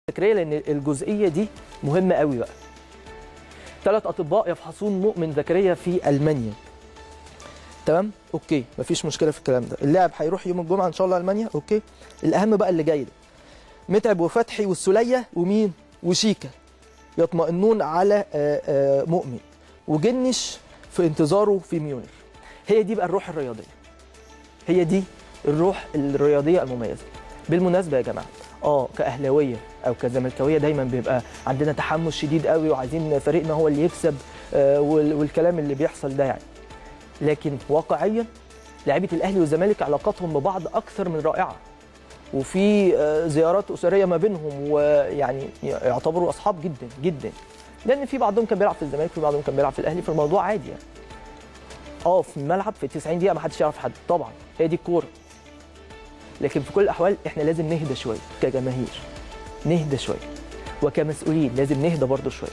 زكريا لان الجزئيه دي مهمه قوي بقى ثلاث اطباء يفحصون مؤمن زكريا في المانيا تمام اوكي مفيش مشكله في الكلام ده اللاعب هيروح يوم الجمعه ان شاء الله المانيا اوكي الاهم بقى اللي جاي ده متعب وفتحي والسليه ومين وشيكا يطمئنون على آه، آه، مؤمن وجنش في انتظاره في ميونخ هي دي بقى الروح الرياضيه هي دي الروح الرياضيه المميزه بالمناسبه يا جماعه اه كاهلاويه او كزملكاويه دايما بيبقى عندنا تحمس شديد قوي وعايزين فريقنا هو اللي يكسب آه، وال- والكلام اللي بيحصل ده يعني لكن واقعيا لاعيبه الاهلي والزمالك علاقاتهم ببعض اكثر من رائعه وفي آه، زيارات اسريه ما بينهم ويعني يعتبروا اصحاب جدا جدا لان في بعضهم كان بيلعب في الزمالك في بعضهم كان بيلعب في الاهلي فالموضوع عادي يعني اه في الملعب في 90 دقيقه ما حدش يعرف حد طبعا هي دي الكوره لكن في كل الاحوال احنا لازم نهدى شويه كجماهير نهدى شويه وكمسؤولين لازم نهدى برضه شويه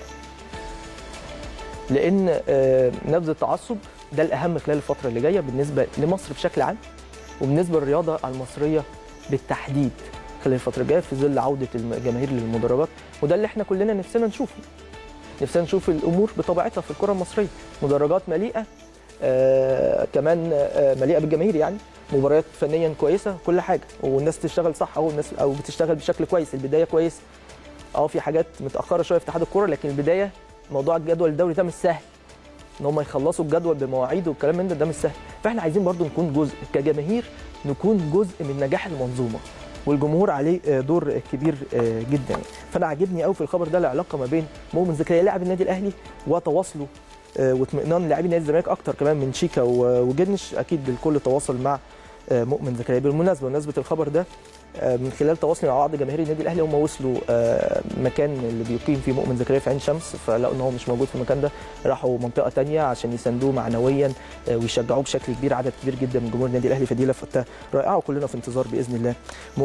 لان آه، نبذ التعصب ده الاهم خلال الفتره اللي جايه بالنسبه لمصر بشكل عام وبالنسبه للرياضه المصريه بالتحديد خلال الفتره الجايه في ظل عوده الجماهير للمدرجات وده اللي احنا كلنا نفسنا نشوفه نفسنا نشوف الامور بطبيعتها في الكره المصريه مدرجات مليئه آه كمان آه مليئه بالجماهير يعني مباريات فنيا كويسه كل حاجه والناس تشتغل صح او الناس او بتشتغل بشكل كويس البدايه كويس اه في حاجات متاخره شويه في اتحاد الكوره لكن البدايه موضوع الجدول الدوري ده مش سهل ان هم يخلصوا الجدول بمواعيد والكلام من ده ده مش سهل فاحنا عايزين برضو نكون جزء كجماهير نكون جزء من نجاح المنظومه والجمهور عليه آه، دور كبير آه، جدا فانا عاجبني قوي في الخبر ده العلاقه ما بين مؤمن زكريا لاعب النادي الاهلي وتواصله آه، واطمئنان لاعبي نادي الزمالك اكتر كمان من شيكا و- وجنش اكيد الكل تواصل مع آه، مؤمن زكريا بالمناسبه بمناسبه الخبر ده آه، من خلال تواصلي مع بعض جماهير النادي الاهلي هم وصلوا آه، مكان اللي بيقيم فيه مؤمن زكريا في عين شمس فلقوا ان هو مش موجود في المكان ده راحوا منطقه تانية عشان يساندوه معنويا آه، ويشجعوه بشكل كبير عدد كبير جدا من جمهور النادي الاهلي فدي لفته رائعه وكلنا في انتظار باذن الله